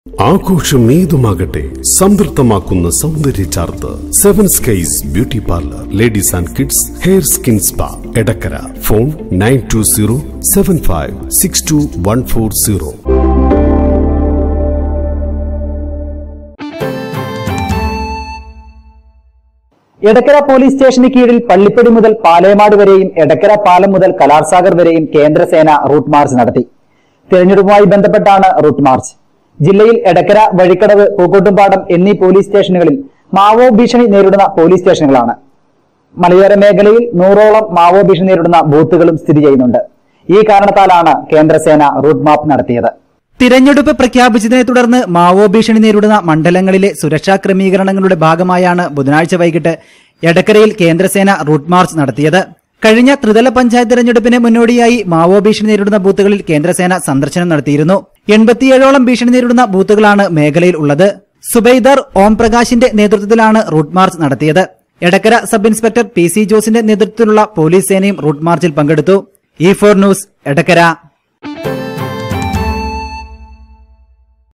ആഘോഷം ഏതുമാകട്ടെ സംതൃപ്തമാക്കുന്ന സൗന്ദര്യ ചാർത്ത് seven skies beauty parlour ladies and kids hair skin spa Edakkara phone nine two zero seven five six two one four zero Edakkara police സ്റ്റേഷന് കീഴിൽ പള്ളിപ്പടി മുതൽ പാലേമാട് വരെയും എടക്കര പാലം മുതൽ കലാർസാഗർ വരെയും കേന്ദ്രസേന റൂട്ട് മാർച്ച് നടത്തി തിരഞ്ഞെടുപ്പുമായി ബന്ധപ്പെട്ടാണ് റൂട്ട് മാർച്ച് ജില്ലയിൽ എടക്കര വഴിക്കടവ് പൂക്കോട്ടുംപാടം എന്നീ പോലീസ് സ്റ്റേഷനുകളിൽ മാവോ ഭീഷണി നേരിടുന്ന പോലീസ് സ്റ്റേഷനുകളാണ് മലയോര മേഖലയിൽ നൂറോളം മാവോ ഭീഷണി നേരിടുന്ന ബൂത്തുകളും സ്ഥിതി ചെയ്യുന്നുണ്ട് ഈ കാരണത്താലാണ് കേന്ദ്രസേന റൂട്ട് മാപ്പ് നടത്തിയത് തിരഞ്ഞെടുപ്പ് പ്രഖ്യാപിച്ചതിനെ തുടർന്ന് മാവോ ഭീഷണി നേരിടുന്ന മണ്ഡലങ്ങളിലെ സുരക്ഷാ ക്രമീകരണങ്ങളുടെ ഭാഗമായാണ് ബുധനാഴ്ച വൈകിട്ട് എടക്കരയിൽ കേന്ദ്രസേന റൂട്ട് മാർച്ച് നടത്തിയത് കഴിഞ്ഞ ത്രിതല പഞ്ചായത്ത് തെരഞ്ഞെടുപ്പിന് മുന്നോടിയായി മാവോ ഭീഷണി നേരിടുന്ന ബൂത്തുകളിൽ കേന്ദ്രസേന സന്ദർശനം നടത്തിയിരുന്നു എൺപത്തിയേഴോളം ഭീഷണി നേരിടുന്ന ബൂത്തുകളാണ് മേഖലയിൽ ഉള്ളത് സുബൈദർ ഓം പ്രകാശിന്റെ നേതൃത്വത്തിലാണ് റൂട്ട് മാർച്ച് നടത്തിയത് Edakkara sub inspector P C ജോസിന്റെ നേതൃത്വത്തിലുള്ള പോലീസ് സേനയും റൂട്ട് മാർച്ചിൽ പങ്കെടുത്തു ഇ ഫോർ ന്യൂസ് എടക്കര